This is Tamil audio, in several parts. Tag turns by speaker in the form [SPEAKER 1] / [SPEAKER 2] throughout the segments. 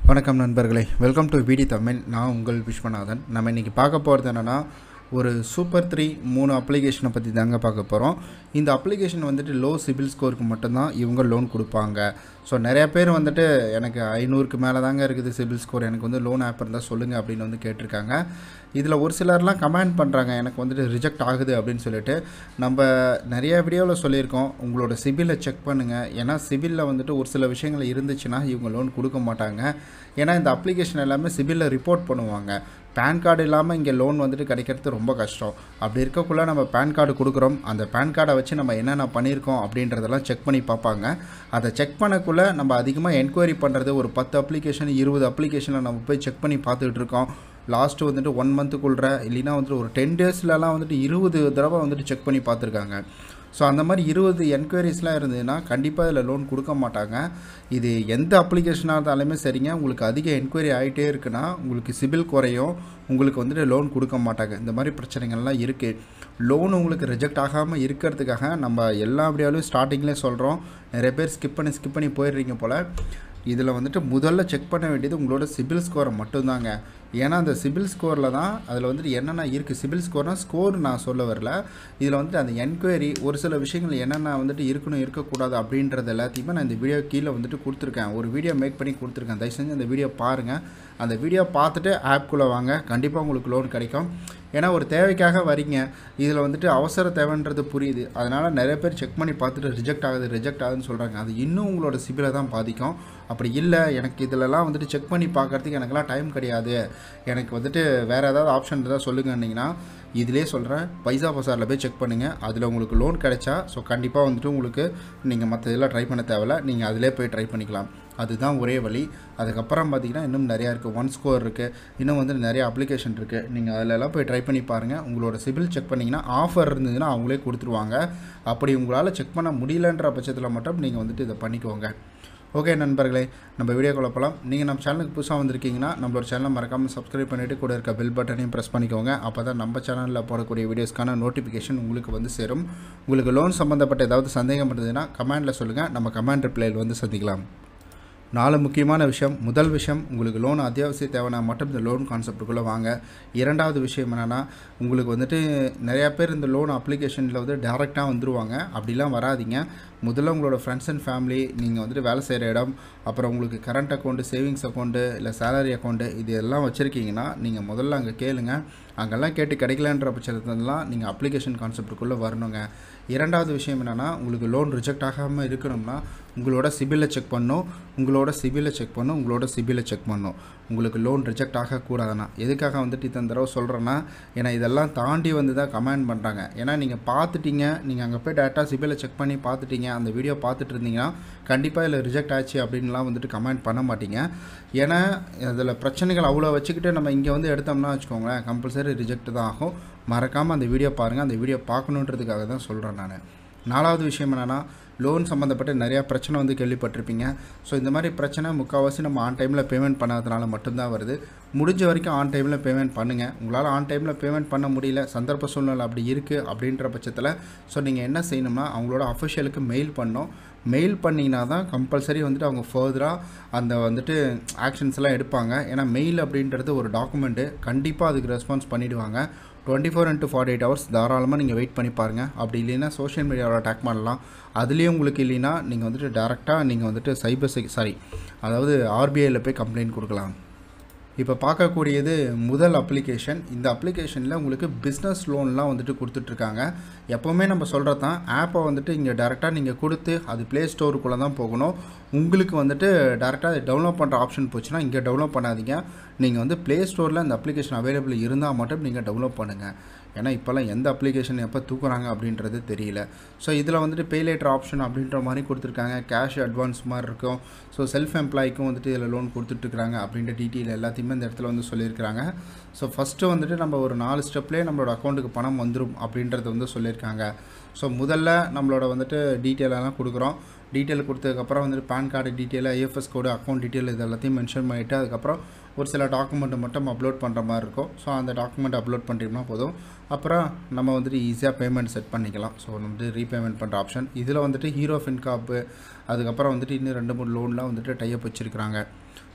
[SPEAKER 1] வணக்கம் நண்பர்களே வெல்கம் டு விடி தமிழ் நான் உங்கள் விஸ்வநாதன் நம்ம இன்றைக்கி பார்க்க போகிறது என்னென்னா ஒரு சூப்பர் த்ரீ மூணு அப்ளிகேஷனை பற்றி தாங்க பார்க்க போகிறோம் இந்த அப்ளிகேஷன் வந்துட்டு லோ சிபில் ஸ்கோருக்கு மட்டும்தான் இவங்க லோன் கொடுப்பாங்க ஸோ நிறைய பேர் வந்துட்டு எனக்கு ஐநூறுக்கு மேலே தாங்க இருக்குது சிபில் ஸ்கோர் எனக்கு வந்து லோன் ஆப் இருந்தால் சொல்லுங்கள் அப்படின்னு வந்து கேட்டிருக்காங்க இதில் ஒரு சிலர்லாம் கமெண்ட் பண்ணுறாங்க எனக்கு வந்துட்டு ரிஜெக்ட் ஆகுது அப்படின்னு சொல்லிட்டு நம்ம நிறைய வீடியோவில் சொல்லியிருக்கோம் உங்களோட சிபிலை செக் பண்ணுங்கள் ஏன்னா சிபிலில் வந்துட்டு ஒரு சில விஷயங்கள் இருந்துச்சுன்னா இவங்க லோன் கொடுக்க மாட்டாங்க ஏன்னா இந்த அப்ளிகேஷன் எல்லாமே சிபிலில் ரிப்போர்ட் பண்ணுவாங்க பேன் கார்டு இல்லாமல் இங்கே லோன் வந்துட்டு கிடைக்கிறது ரொம்ப கஷ்டம் அப்படி இருக்கக்குள்ள நம்ம பேன் கார்டு கொடுக்குறோம் அந்த பேன் கார்டை வச்சு நம்ம என்னென்ன பண்ணியிருக்கோம் அப்படின்றதெல்லாம் செக் பண்ணி பார்ப்பாங்க அதை செக் பண்ணக்குள்ளே நம்ம அதிகமாக என்கொயரி பண்ணுறது ஒரு பத்து அப்ளிகேஷன் இருபது அப்ளிகேஷனில் நம்ம போய் செக் பண்ணி பார்த்துக்கிட்டு இருக்கோம் லாஸ்ட்டு வந்துட்டு ஒன் மந்த்துக்குள்ற இல்லைன்னா வந்துட்டு ஒரு டென் டேஸ்லலாம் வந்துட்டு இருபது தடவை வந்துட்டு செக் பண்ணி பார்த்துருக்காங்க ஸோ அந்த மாதிரி இருபது என்கொயரிஸ்லாம் இருந்ததுன்னா கண்டிப்பாக இதில் லோன் கொடுக்க மாட்டாங்க இது எந்த அப்ளிகேஷனாக இருந்தாலுமே சரிங்க உங்களுக்கு அதிக என்கொயரி ஆகிட்டே இருக்குன்னா உங்களுக்கு சிபில் குறையும் உங்களுக்கு வந்துட்டு லோன் கொடுக்க மாட்டாங்க இந்த மாதிரி பிரச்சனைகள்லாம் இருக்குது லோன் உங்களுக்கு ரிஜெக்ட் ஆகாமல் இருக்கிறதுக்காக நம்ம எல்லா வீடியோலையும் ஸ்டார்டிங்லேயே சொல்கிறோம் நிறைய பேர் ஸ்கிப் பண்ணி ஸ்கிப் பண்ணி போயிடுறீங்க போல் இதில் வந்துட்டு முதல்ல செக் பண்ண வேண்டியது உங்களோட சிபில் ஸ்கோரை மட்டும்தாங்க ஏன்னா அந்த சிபில் ஸ்கோரில் தான் அதில் வந்துட்டு என்னென்ன இருக்குது சிபில் ஸ்கோர்னால் ஸ்கோர் நான் சொல்ல வரல இதில் வந்துட்டு அந்த என்கொயரி ஒரு சில விஷயங்கள் என்னென்ன வந்துட்டு இருக்கணும் இருக்கக்கூடாது அப்படின்றது எல்லாத்தையுமே நான் இந்த வீடியோ கீழே வந்துட்டு கொடுத்துருக்கேன் ஒரு வீடியோ மேக் பண்ணி கொடுத்துருக்கேன் தயவு செஞ்சு அந்த வீடியோ பாருங்கள் அந்த வீடியோ பார்த்துட்டு ஆப்குள்ளே வாங்க கண்டிப்பாக உங்களுக்கு லோன் கிடைக்கும் ஏன்னா ஒரு தேவைக்காக வரீங்க இதில் வந்துட்டு அவசர தேவைன்றது புரியுது அதனால் நிறைய பேர் செக் பண்ணி பார்த்துட்டு ரிஜெக்ட் ஆகுது ரிஜெக்ட் ஆகுதுன்னு சொல்கிறாங்க அது இன்னும் உங்களோட சிபிலை தான் பாதிக்கும் அப்படி இல்லை எனக்கு இதிலலாம் வந்துட்டு செக் பண்ணி பார்க்குறதுக்கு எனக்குலாம் டைம் கிடையாது எனக்கு வந்துட்டு வேறு ஏதாவது ஆப்ஷன் இருந்தால் சொல்லுங்கன்னீங்கன்னா இதிலே சொல்கிறேன் பைசா பசாரில் போய் செக் பண்ணுங்கள் அதில் உங்களுக்கு லோன் கிடைச்சா ஸோ கண்டிப்பாக வந்துட்டு உங்களுக்கு நீங்கள் மற்ற இதெல்லாம் ட்ரை பண்ண தேவையில்ல நீங்கள் அதிலே போய் ட்ரை பண்ணிக்கலாம் அதுதான் ஒரே வழி அதுக்கப்புறம் பார்த்தீங்கன்னா இன்னும் நிறையா இருக்குது ஒன் ஸ்கோர் இருக்குது இன்னும் வந்து நிறைய அப்ளிகேஷன் இருக்குது நீங்கள் அதிலெல்லாம் போய் ட்ரை பண்ணி பாருங்கள் உங்களோட சிபில் செக் பண்ணிங்கன்னா ஆஃபர் இருந்ததுன்னா அவங்களே கொடுத்துருவாங்க அப்படி உங்களால் செக் பண்ண முடியலன்ற பட்சத்தில் மட்டும் நீங்கள் வந்துட்டு இதை பண்ணிக்கோங்க ஓகே நண்பர்களே நம்ம வீடியோக்குள்ள போகலாம் நீங்கள் நம்ம சேனலுக்கு புதுசாக வந்திருக்கீங்கன்னா நம்மளோட சேனலை மறக்காமல் சப்ஸ்கிரைப் பண்ணிவிட்டு கூட இருக்க பெல் பட்டனையும் ப்ரெஸ் பண்ணிக்கோங்க அப்போ தான் நம்ம சேனலில் போடக்கூடிய வீடியோஸ்க்கான நோட்டிஃபிகேஷன் உங்களுக்கு வந்து சேரும் உங்களுக்கு லோன் சம்மந்தப்பட்ட ஏதாவது சந்தேகம் இருந்ததுன்னா கமெண்டில் சொல்லுங்கள் நம்ம கமெண்ட் ரிப்ளையில் வந்து சந்திக்கலாம் நாலு முக்கியமான விஷயம் முதல் விஷயம் உங்களுக்கு லோன் அத்தியாவசிய தேவைனா மட்டும் இந்த லோன் கான்செப்டுக்குள்ளே வாங்க இரண்டாவது விஷயம் என்னென்னா உங்களுக்கு வந்துட்டு நிறையா பேர் இந்த லோன் அப்ளிகேஷனில் வந்து டேரெக்டாக வந்துருவாங்க அப்படிலாம் வராதிங்க முதல்ல உங்களோட ஃப்ரெண்ட்ஸ் அண்ட் ஃபேமிலி நீங்கள் வந்துட்டு வேலை செய்கிற இடம் அப்புறம் உங்களுக்கு கரண்ட் அக்கௌண்ட்டு சேவிங்ஸ் அக்கௌண்ட்டு இல்லை சேலரி அக்கௌண்ட்டு இது எல்லாம் வச்சுருக்கீங்கன்னா நீங்கள் முதல்ல அங்கே கேளுங்க அங்கெல்லாம் கேட்டு கிடைக்கலன்ற பட்சத்துலலாம் நீங்கள் அப்ளிகேஷன் கான்செப்டுக்குள்ளே வரணுங்க இரண்டாவது விஷயம் என்னென்னா உங்களுக்கு லோன் ரிஜெக்ட் ஆகாமல் இருக்கணும்னா உங்களோட சிபிலை செக் பண்ணும் உங்களோட சிபிலை செக் பண்ணும் உங்களோட சிபிலை செக் பண்ணும் உங்களுக்கு லோன் ரிஜெக்ட் ஆகக்கூடாதுன்னா எதுக்காக வந்துட்டு இத்தனை தடவை சொல்கிறேன்னா ஏன்னா இதெல்லாம் தாண்டி வந்து தான் கமெண்ட் பண்ணுறாங்க ஏன்னா நீங்கள் பார்த்துட்டீங்க நீங்கள் அங்கே போய் டேரெக்டாக சிபிலை செக் பண்ணி பார்த்துட்டீங்க அந்த வீடியோ பார்த்துட்டு இருந்தீங்கன்னா கண்டிப்பாக இதில் ரிஜெக்ட் ஆச்சு அப்படின்லாம் வந்துட்டு கமெண்ட் பண்ண மாட்டீங்க ஏன்னா அதில் பிரச்சனைகள் அவ்வளோ வச்சுக்கிட்டு நம்ம இங்கே வந்து எடுத்தோம்னா வச்சுக்கோங்களேன் கம்பல்சரி ரிஜெக்ட் தான் ஆகும் மறக்காமல் அந்த வீடியோ பாருங்கள் அந்த வீடியோ பார்க்கணுன்றதுக்காக தான் சொல்கிறேன் நான் நாலாவது விஷயம் என்னென்னா லோன் சம்மந்தப்பட்ட நிறையா பிரச்சனை வந்து கேள்விப்பட்டிருப்பீங்க ஸோ இந்த மாதிரி பிரச்சனை முக்கால்வாசி நம்ம ஆன் டைமில் பேமெண்ட் பண்ணாததுனால மட்டும்தான் வருது முடிஞ்ச வரைக்கும் ஆன் டைமில் பேமெண்ட் பண்ணுங்கள் உங்களால் ஆன் டைமில் பேமெண்ட் பண்ண முடியல சந்தர்ப்ப சூழ்நிலை அப்படி இருக்குது அப்படின்ற பட்சத்தில் ஸோ நீங்கள் என்ன செய்யணும்னா அவங்களோட அஃபிஷியலுக்கு மெயில் பண்ணணும் மெயில் பண்ணிங்கன்னா தான் கம்பல்சரி வந்துட்டு அவங்க ஃபர்தராக அந்த வந்துட்டு ஆக்ஷன்ஸ் எல்லாம் எடுப்பாங்க ஏன்னா மெயில் அப்படின்றது ஒரு டாக்குமெண்ட்டு கண்டிப்பாக அதுக்கு ரெஸ்பான்ஸ் பண்ணிவிடுவாங்க twenty four into forty eight hours தாராளமாக நீங்கள் வெயிட் பண்ணி பாருங்கள் அப்படி இல்லைன்னா சோஷியல் மீடியாவில் அட்டாக் பண்ணலாம் அதுலேயும் உங்களுக்கு இல்லைன்னா நீங்கள் வந்துட்டு டேரெக்டாக நீங்கள் வந்துட்டு சைபர் செக் சாரி அதாவது ஆர்பிஐயில் போய் கம்ப்ளைண்ட் கொடுக்கலாம் இப்போ பார்க்கக்கூடியது முதல் அப்ளிகேஷன் இந்த அப்ளிகேஷனில் உங்களுக்கு பிஸ்னஸ் லோன்லாம் வந்துட்டு கொடுத்துட்ருக்காங்க எப்போவுமே நம்ம சொல்கிறது தான் ஆப்பை வந்துட்டு இங்கே டேரெக்டாக நீங்கள் கொடுத்து அது ப்ளே ஸ்டோருக்குள்ளே தான் போகணும் உங்களுக்கு வந்துட்டு டேரெக்டாக அதை டவுன்லோட் பண்ணுற ஆப்ஷன் போச்சுன்னா இங்கே டவுன்லோட் பண்ணாதீங்க நீங்கள் வந்து ப்ளே ஸ்டோரில் இந்த அப்ளிகேஷன் அவைலபிள் இருந்தால் மட்டும் நீங்கள் டவுன்லோட் பண்ணுங்கள் ஏன்னா இப்போல்லாம் எந்த அப்ளிகேஷன் எப்போ தூக்குறாங்க அப்படின்றது தெரியல ஸோ இதில் வந்துட்டு பே லேட்டர் ஆப்ஷன் அப்படின்ற மாதிரி கொடுத்துருக்காங்க கேஷ் அட்வான்ஸ் மாதிரி இருக்கும் ஸோ செல்ஃப் எம்ப்ளாய்க்கும் வந்துட்டு இதில் லோன் கொடுத்துட்ருக்காங்க அப்படின்ற டீட்டெயில் எல்லாத்தையுமே இந்த இடத்துல வந்து சொல்லியிருக்கிறாங்க ஸோ ஃபஸ்ட்டு வந்துட்டு நம்ம ஒரு நாலு ஸ்டெப்லேயே நம்மளோட அக்கௌண்ட்டுக்கு பணம் வந்துடும் அப்படின்றத வந்து சொல்லியிருக்காங்க ஸோ முதல்ல நம்மளோட வந்துட்டு டீட்டெயிலெல்லாம் கொடுக்குறோம் டீட்டெயில் கொடுத்ததுக்கப்புறம் வந்துட்டு PAN card detail IFS code account detail இது எல்லாத்தையும் மென்ஷன் பண்ணிவிட்டு அதுக்கப்புறம் ஒரு சில டாக்குமெண்ட்டை மட்டும் அப்லோட் பண்ணுற மாதிரி இருக்கும் ஸோ அந்த டாக்குமெண்ட் அப்லோட் பண்ணிட்டோம்னா போதும் அப்புறம் நம்ம வந்துட்டு ஈஸியாக பேமெண்ட் செட் பண்ணிக்கலாம் ஸோ வந்துட்டு ரீபேமெண்ட் பண்ணுற ஆப்ஷன் இதில் வந்துட்டு ஹீரோ ஃபின்காப்பு அதுக்கப்புறம் வந்துட்டு இன்னும் ரெண்டு மூணு லோன்லாம் வந்துட்டு டைப் வச்சுருக்கிறாங்க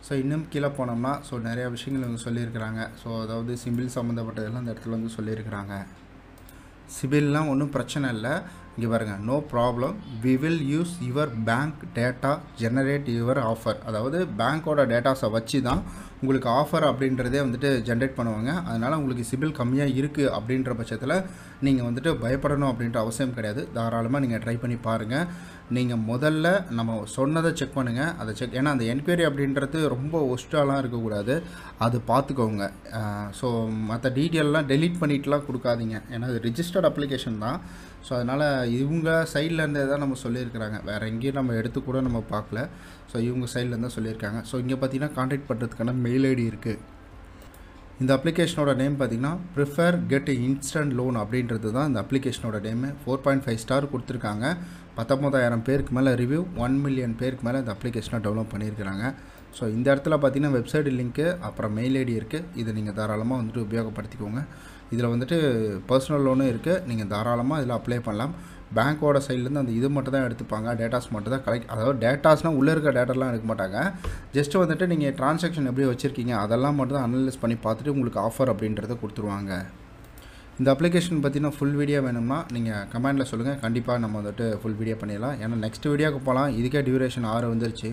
[SPEAKER 1] ஸோ இன்னும் கீழே போனோம்னா ஸோ நிறையா விஷயங்கள் வந்து சொல்லியிருக்கிறாங்க ஸோ அதாவது சிபில் சம்மந்தப்பட்டதெல்லாம் இந்த இடத்துல வந்து சொல்லியிருக்கிறாங்க சிபில்லாம் ஒன்றும் பிரச்சனை இல்லை இங்கே பாருங்கள் no problem we will use your bank data generate your offer அதாவது பேங்க்கோட டேட்டாஸை வச்சு தான் உங்களுக்கு ஆஃபர் அப்படின்றதே வந்துட்டு ஜென்ரேட் பண்ணுவாங்க அதனால் உங்களுக்கு சிபில் கம்மியாக இருக்குது அப்படின்ற பட்சத்தில் நீங்கள் வந்துட்டு பயப்படணும் அப்படின்ற அவசியம் கிடையாது தாராளமாக நீங்கள் ட்ரை பண்ணி பாருங்கள் நீங்கள் முதல்ல நம்ம சொன்னதை செக் பண்ணுங்கள் அதை செக் ஏன்னா அந்த என்கொயரி அப்படின்றது ரொம்ப ஒஸ்ட்டாலாம் இருக்கக்கூடாது அது பார்த்துக்கோங்க ஸோ மற்ற டீட்டெயிலெலாம் டெலீட் பண்ணிட்டுலாம் கொடுக்காதீங்க ஏன்னா அது ரிஜிஸ்டர்ட் அப்ளிகேஷன் தான் ஸோ அதனால் இவங்க சைட்லேருந்தே தான் நம்ம சொல்லியிருக்கிறாங்க வேறு எங்கேயும் நம்ம எடுத்து கூட நம்ம பார்க்கல ஸோ இவங்க சைட்லேருந்து தான் சொல்லியிருக்காங்க ஸோ இங்கே பார்த்தீங்கன்னா காண்டாக்ட் பண்ணுறதுக்கான மெயில் ஐடி இருக்குது இந்த அப்ளிகேஷனோட நேம் பார்த்தீங்கன்னா ப்ரிஃபர் கெட் இன்ஸ்டன்ட் லோன் அப்படின்றது தான் இந்த அப்ளிகேஷனோட name four point five star கொடுத்துருக்காங்க பத்தொம்போதாயிரம் பேருக்கு மேலே ரிவ்யூ ஒன் மில்லியன் பேருக்கு மேலே இந்த அப்ளிகேஷனை டெவலப் பண்ணியிருக்கிறாங்க ஸோ இந்த இடத்துல பார்த்தீங்கன்னா வெப்சைட் லிங்க்கு அப்புறம் மெயில் ஐடி இருக்குது இதை நீங்கள் தாராளமாக வந்துட்டு உபயோகப்படுத்திக்கோங்க இதில் வந்துட்டு பர்சனல் லோனும் இருக்குது நீங்கள் தாராளமாக இதில் அப்ளை பண்ணலாம் பேங்க்கோட சைட்லேருந்து அந்த இது மட்டும் தான் எடுத்துப்பாங்க டேட்டாஸ் மட்டும் தான் கலெக்ட் அதாவது டேட்டாஸ்னால் உள்ளே இருக்க டேட்டாலாம் எடுக்க மாட்டாங்க ஜஸ்ட் வந்துட்டு நீங்கள் ட்ரான்சாக்ஷன் எப்படி வச்சுருக்கீங்க அதெல்லாம் மட்டும் தான் அனலைஸ் பண்ணி பார்த்துட்டு உங்களுக்கு ஆஃபர் அப்படின்றத கொடுத்துருவாங்க இந்த அப்ளிகேஷன் பற்றின ஃபுல் வீடியோ வேணும்னா நீங்கள் கமெண்டில் சொல்லுங்கள் கண்டிப்பாக நம்ம வந்துட்டு ஃபுல் வீடியோ பண்ணிடலாம் ஏன்னா நெக்ஸ்ட் வீடியோக்கு போகலாம் இதுக்கே டியூரேஷன் ஆறு வந்துருச்சு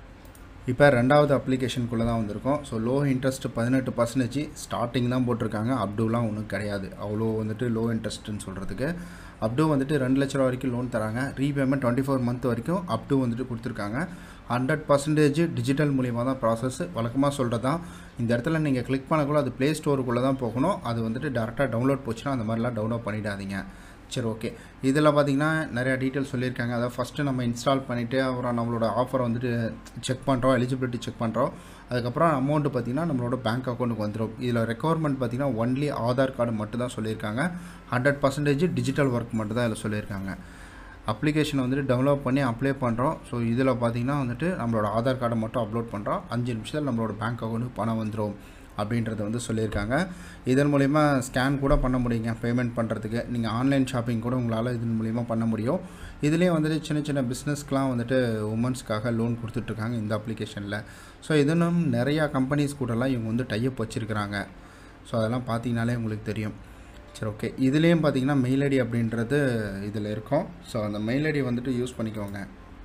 [SPEAKER 1] இப்போ ரெண்டாவது அப்ளிகேஷனுக்குள்ளே தான் வந்திருக்கோம் ஸோ லோ இன்ட்ரெஸ்ட் பதினெட்டு பர்சன்டேஜ் ஸ்டார்டிங் தான் போட்டிருக்காங்க அப்டூலாம் ஒன்றும் கிடையாது அவ்வளோ வந்துட்டு லோ இன்ட்ரெஸ்ட்டுன்னு சொல்கிறதுக்கு அப்டூ வந்துட்டு ரெண்டு லட்ச ரூபா வரைக்கும் லோன் தராங்க ரீபேமெண்ட் டுவெண்ட்டி ஃபோர் மந்த் வரைக்கும் அப்டூ வந்துட்டு கொடுத்துருக்காங்க ஹண்ட்ரட் பர்சன்டேஜ் டிஜிட்டல் மூலியமாக தான் ப்ராசஸ் வழக்கமாக சொல்கிறது தான் இந்த இடத்துல நீங்கள் கிளிக் பண்ணக்குள்ள அது ப்ளே ஸ்டோருக்குள்ளே தான் போகணும் அது வந்துட்டு டேரெக்டாக டவுன்லோட் போச்சுன்னா அந்த மாதிரிலாம் டவுன்லோட் பண்ணிடாதீங்க சரி ஓகே இதில் பார்த்தீங்கன்னா நிறையா டீட்டெயில் சொல்லியிருக்காங்க அதாவது ஃபஸ்ட்டு நம்ம இன்ஸ்டால் பண்ணிவிட்டு அப்புறம் நம்மளோட ஆஃபரை வந்துட்டு செக் பண்ணுறோம் எலிஜிபிலிட்டி செக் பண்ணுறோம் அதுக்கப்புறம் அமௌண்ட்டு பார்த்திங்கன்னா நம்மளோட பேங்க் அக்கௌண்ட்டுக்கு வந்துடும் இதில் ரெக்குவயர்மெண்ட் பார்த்திங்கன்னா ஒன்லி ஆதார் கார்டு மட்டும் தான் சொல்லியிருக்காங்க ஹண்ட்ரட் பர்சன்டேஜ் டிஜிட்டல் ஒர்க் மட்டும் தான் இதில் சொல்லியிருக்காங்க அப்ளிகேஷனை வந்துட்டு டவுன்லோட் பண்ணி அப்ளை பண்ணுறோம் ஸோ இதில் பார்த்திங்கன்னா வந்துட்டு நம்மளோட ஆதார் கார்டை மட்டும் அப்லோட் பண்ணுறோம் அஞ்சு நிமிஷத்தில் நம்மளோட பேங்க் அக்கௌண்ட்டுக்கு பணம் வந்துடும் அப்படின்றத வந்து சொல்லியிருக்காங்க இதன் மூலிமா ஸ்கேன் கூட பண்ண முடியுங்க பேமெண்ட் பண்ணுறதுக்கு நீங்கள் ஆன்லைன் ஷாப்பிங் கூட உங்களால் இதன் மூலிமா பண்ண முடியும் இதுலேயே வந்துட்டு சின்ன சின்ன பிஸ்னஸ்க்கெலாம் வந்துட்டு உமன்ஸ்க்காக லோன் கொடுத்துட்ருக்காங்க இந்த அப்ளிகேஷனில் ஸோ இதனும் நிறையா கம்பெனிஸ் கூடலாம் இவங்க வந்து டைப் வச்சுருக்கிறாங்க ஸோ அதெல்லாம் பார்த்தீங்கனாலே உங்களுக்கு தெரியும் சரி ஓகே இதுலேயும் பார்த்தீங்கன்னா மெயில் ஐடி அப்படின்றது இதில் இருக்கும் ஸோ அந்த மெயில் ஐடி வந்துட்டு யூஸ் பண்ணிக்கோங்க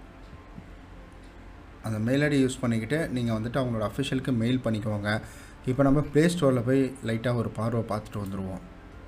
[SPEAKER 1] அந்த மெயில் ஐடி யூஸ் பண்ணிக்கிட்டு நீங்கள் வந்துட்டு அவங்களோட அஃபிஷியலுக்கு மெயில் பண்ணிக்கோங்க இப்போ நம்ம ப்ளே ஸ்டோரில் போய் லைட்டாக ஒரு பார்வை பார்த்துட்டு வந்துடுவோம்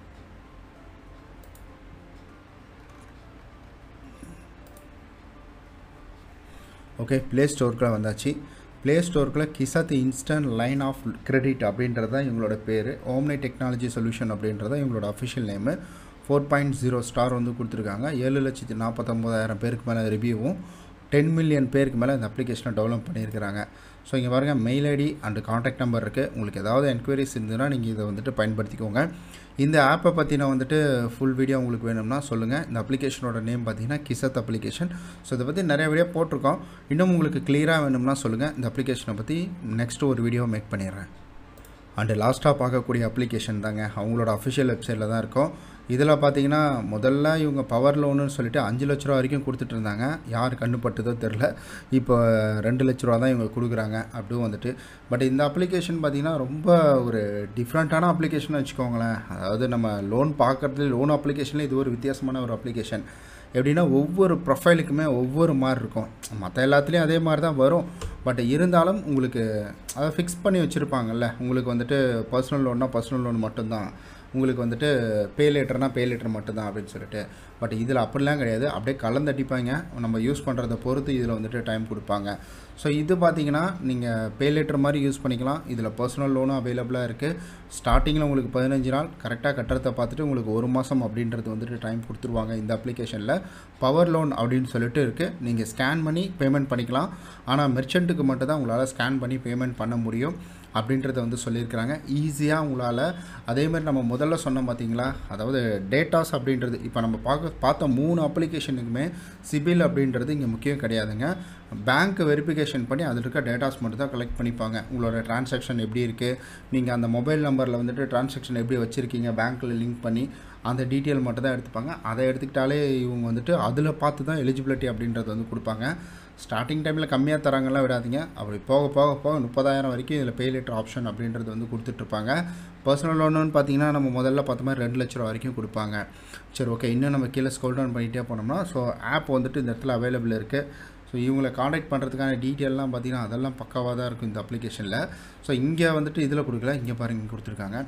[SPEAKER 1] ஓகே ப்ளே ஸ்டோருக்குள்ளே வந்தாச்சு ப்ளே ஸ்டோருக்குள்ளே Kissht instant line of credit அப்படின்றது தான் இவங்களோட பேர் ஓம்னி டெக்னாலஜி சொல்யூஷன் அப்படின்றது தான் இவங்களோட official name four point zero star வந்து கொடுத்துருக்காங்க ஏழு லட்சத்தி நாற்பத்தொம்போதாயிரம் பேருக்கு மேலே ரிவ்யூவும் டென் மில்லியன் பேருக்கு மேலே இந்த அப்ளிகேஷனை டெவலப் பண்ணியிருக்கிறாங்க ஸோ இங்கே பாருங்கள் mail ID and contact number இருக்குது உங்களுக்கு ஏதாவது என்கொயரிஸ் இருந்ததுன்னா நீங்கள் இதை வந்துட்டு பயன்படுத்திக்கோங்க இந்த ஆப்பை பற்றின வந்துட்டு ஃபுல் வீடியோ உங்களுக்கு வேணும்னா சொல்லுங்கள் இந்த அப்ளிகேஷனோட நேம் பார்த்தீங்கன்னா கிசத் அப்ளிகேஷன் ஸோ இதை பற்றி நிறைய வீடியோ போட்டிருக்கோம் இன்னும் உங்களுக்கு கிளியராக வேணும்னா சொல்லுங்கள் இந்த அப்ளிகேஷனை பற்றி நெக்ஸ்ட்டு ஒரு வீடியோ மேக் பண்ணிடுறேன் அண்டு லாஸ்ட்டாக பார்க்கக்கூடிய அப்ளிகேஷன் தாங்க அவங்களோட அஃபிஷியல் வெப்சைட்டில் தான் இருக்கும் இதில் பார்த்தீங்கன்னா முதல்ல இவங்க பவர் லோனுன்னு சொல்லிட்டு அஞ்சு லட்ச ரூபா வரைக்கும் கொடுத்துட்டு இருந்தாங்க யார் கண்டுபட்டதோ தெரில இப்போ ரெண்டு லட்ச ரூபா தான் இவங்க கொடுக்குறாங்க அப்படியும் வந்துட்டு பட் இந்த அப்ளிகேஷன் பார்த்திங்கன்னா ரொம்ப ஒரு டிஃப்ரெண்ட்டான அப்ளிகேஷன் வச்சுக்கோங்களேன் அதாவது நம்ம லோன் பார்க்குறதுல லோன் அப்ளிகேஷனில் இது ஒரு வித்தியாசமான ஒரு அப்ளிகேஷன் எப்படின்னா ஒவ்வொரு ப்ரொஃபைலுக்குமே ஒவ்வொரு மாதிரி இருக்கும் மற்ற எல்லாத்துலேயும் அதே மாதிரி தான் வரும் பட் இருந்தாலும் உங்களுக்கு அதை ஃபிக்ஸ் பண்ணி வச்சுருப்பாங்கல்ல உங்களுக்கு வந்துட்டு பர்சனல் லோன்னா பர்சனல் லோன் மட்டும்தான் உங்களுக்கு வந்துட்டு பே லேட்டர்னால் பே லேட்டர் மட்டும்தான் அப்படின்னு சொல்லிட்டு பட் இதில் அப்படிலாம் கிடையாது அப்படியே கலந்தடிப்பாங்க நம்ம யூஸ் பண்ணுறத பொறுத்து இதில் வந்துட்டு டைம் கொடுப்பாங்க ஸோ இது பார்த்தீங்கன்னா நீங்கள் பே லேட்டர் மாதிரி யூஸ் பண்ணிக்கலாம் இதில் பர்சனல் லோனும் அவைலபிளாக இருக்குது ஸ்டார்டிங்கில் உங்களுக்கு பதினஞ்சு நாள் கரெக்டாக கட்டுறதை பார்த்துட்டு உங்களுக்கு ஒரு மாதம் அப்படின்றது வந்துட்டு டைம் கொடுத்துருவாங்க இந்த அப்ளிகேஷனில் பவர் லோன் அப்படின்னு சொல்லிட்டு இருக்குது நீங்கள் ஸ்கேன் பண்ணி பேமெண்ட் பண்ணிக்கலாம் ஆனால் மெர்ச்சண்ட்டுக்கு மட்டும் தான் உங்களால் ஸ்கேன் பண்ணி பேமெண்ட் பண்ண முடியும் அப்படின்றத வந்து சொல்லியிருக்கிறாங்க ஈஸியாக உங்களால் அதேமாதிரி நம்ம முதல்ல சொன்னோம் பார்த்தீங்களா அதாவது டேட்டாஸ் அப்படின்றது இப்போ நம்ம பார்க்க பார்த்த மூணு அப்ளிகேஷனுக்குமே சிபில் அப்படின்றது இங்கே முக்கியம் கிடையாதுங்க பேங்க் வெரிஃபிகேஷன் பண்ணி அதில் இருக்க டேட்டாஸ் மட்டும் தான் கலெக்ட் பண்ணிப்பாங்க உங்களோட டிரான்சாக்ஷன் எப்படி இருக்குது நீங்கள் அந்த மொபைல் நம்பரில் வந்துட்டு டிரான்சாக்ஷன் எப்படி வச்சுருக்கீங்க பேங்க்கில் லிங்க் பண்ணி அந்த டீட்டெயில் மட்டும் தான் எடுத்துப்பாங்க அதை எடுத்துக்கிட்டாலே இவங்க வந்துட்டு அதில் பார்த்து தான் எலிஜிபிலிட்டி அப்படின்றது வந்து கொடுப்பாங்க ஸ்டார்டிங் டைமில் கம்மியாக தராங்கலாம் விடாதீங்க அப்படி போக போக போக முப்பதாயிரம் வரைக்கும் இதில் பே லேட்டர் ஆப்ஷன் அப்படின்றது வந்து கொடுத்துட்ருப்பாங்க பர்சனல் லோனுன்னு பார்த்தீங்கன்னா நம்ம முதல்ல பார்த்த மாதிரி ரெண்டு லட்ச ரூபா வரைக்கும் கொடுப்பாங்க சரி ஓகே இன்னும் நம்ம கீழே ஸ்கோல் டவுன் பண்ணிகிட்டே போனோம்னா ஸோ ஆப் வந்துட்டு இந்த இடத்துல அவைலபிள் இருக்குது ஸோ இவங்களை காண்டாக்ட் பண்ணுறதுக்கான டீட்டெயிலெலாம் பார்த்தீங்கன்னா அதெல்லாம் பக்காவாக தான் இருக்கும் இந்த அப்ளிகேஷனில் ஸோ இங்கே வந்துட்டு இதில் கொடுக்கல இங்கே பாருங்க இங்க கொடுத்துருக்காங்க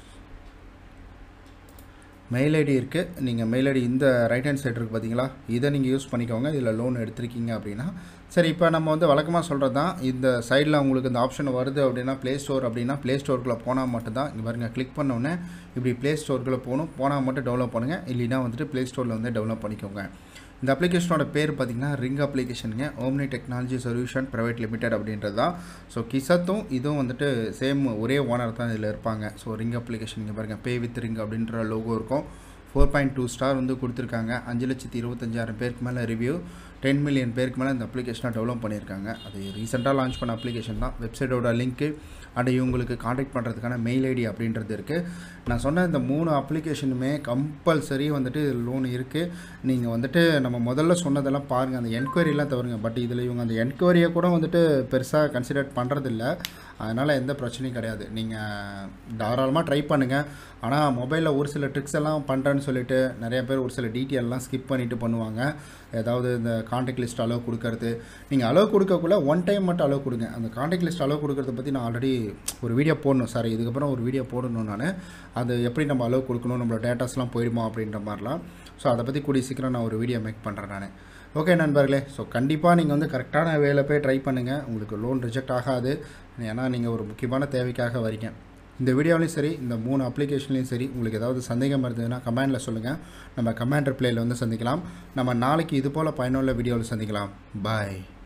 [SPEAKER 1] மெயில் ஐடி இருக்குது நீங்கள் மெயில் ஐடி இந்த ரைட் ஹேண்ட் சைடு இருக்குது பார்த்தீங்களா இதை நீங்கள் யூஸ் பண்ணிக்கோங்க இதில் லோன் எடுத்திருக்கீங்க அப்படின்னா சரி இப்போ நம்ம வந்து வழக்கமாக சொல்கிறது தான் இந்த சைடில் உங்களுக்கு இந்த ஆப்ஷன் வருது அப்படின்னா ப்ளே ஸ்டோர் அப்படின்னா ப்ளே ஸ்டோருக்குள்ளே போனால் மட்டும்தான் இங்கே பாருங்கள் கிளிக் பண்ணோன்னே இப்படி ப்ளே ஸ்டோருக்குள்ளே போகணும் போனால் மட்டும் டெவலப் பண்ணுங்கள் இல்லைன்னா வந்துட்டு ப்ளே ஸ்டோரில் வந்து டெவலப் பண்ணிக்கோங்க இந்த அப்ளிகேஷனோட பேர் பார்த்தீங்கன்னா ரிங் அப்ளிகேஷனுங்க Omni technology solution private limited அப்படின்றது தான் ஸோ கிசத்தும் இதுவும் வந்துட்டு சேம் ஒரே ஓனர் தான் இதில் இருப்பாங்க ஸோ ரிங் அப்ளிகேஷன் இங்கே பாருங்கள் பே வித் ரிங் அப்படின்ற லோகோ இருக்கும் ஃபோர் பாயிண்ட் டூ ஸ்டார் வந்து கொடுத்துருக்காங்க அஞ்சு லட்சத்தி இருபத்தஞ்சாயிரம் பேருக்கு மேலே ரிவ்யூ டென் மில்லியன் பேருக்கு மேலே இந்த அப்ளிகேஷனை டெவலப் பண்ணியிருக்காங்க அது ரீசெண்டாக லான்ச் பண்ண அப்ளிகேஷன் தான் வெப்சைட்டோட லிங்க்கு அண்ட் இவங்களுக்கு காண்டாக்ட் பண்ணுறதுக்கான மெயில் ஐடி அப்படின்றது இருக்குது நான் சொன்ன இந்த மூணு அப்ளிகேஷனுமே கம்பல்சரி வந்துட்டு லோன் இருக்குது நீங்கள் வந்துட்டு நம்ம முதல்ல சொன்னதெல்லாம் பாருங்கள் அந்த என்கொயரிலாம் தவறுங்க பட் இதில் இவங்க அந்த என்கொயரியை கூட வந்துட்டு பெருசாக கன்சிடர் பண்ணுறதில்ல அதனால் எந்த பிரச்சனையும் கிடையாது நீங்கள் தாராளமாக ட்ரை பண்ணுங்கள் ஆனால் மொபைலில் ஒரு சில ட்ரிக்ஸ் எல்லாம் பண்ணுறேன்னு சொல்லிட்டு நிறைய பேர் ஒரு சில டீட்டெயிலெலாம் ஸ்கிப் பண்ணிவிட்டு பண்ணுவாங்க ஏதாவது இந்த காண்டாக்ட் லிஸ்ட் அளவு கொடுக்கறது நீங்கள் அளவு கொடுக்கக்குள்ள ஒன் டைம் மட்டும் அளவு கொடுங்க அந்த காண்டாக்ட் லிஸ்ட் அளவு கொடுக்கறத பற்றி நான் ஆல்ரெடி ஒரு வீடியோ போடணும் சாரி இதுக்கப்புறம் ஒரு வீடியோ போடணும் நான் அது எப்படி நம்ம அளவு கொடுக்கணும் நம்மளோட டேட்டாஸ்லாம் போயிடுமா அப்படின்ற மாதிரிலாம் ஸோ அதை பற்றி கூடிய சீக்கிரம் நான் ஒரு வீடியோ மேக் பண்ணுறேன் நான் ஓகே நண்பர்களே ஸோ கண்டிப்பாக நீங்கள் வந்து கரெக்டான வேலை போய் ட்ரை பண்ணுங்கள் உங்களுக்கு லோன் ரிஜெக்ட் ஆகாது ஏன்னா நீங்கள் ஒரு முக்கியமான தேவைக்காக வரீங்க இந்த வீடியோலையும் சரி இந்த மூணு அப்ளிகேஷன்லையும் சரி உங்களுக்கு ஏதாவது சந்தேகம் இருந்ததுன்னா கமெண்டில் சொல்லுங்கள் நம்ம கமெண்ட் ரிப்ளைல வந்து சந்திக்கலாம் நம்ம நாளைக்கு இது போல் பயனுள்ள வீடியோவில் சந்திக்கலாம் பாய்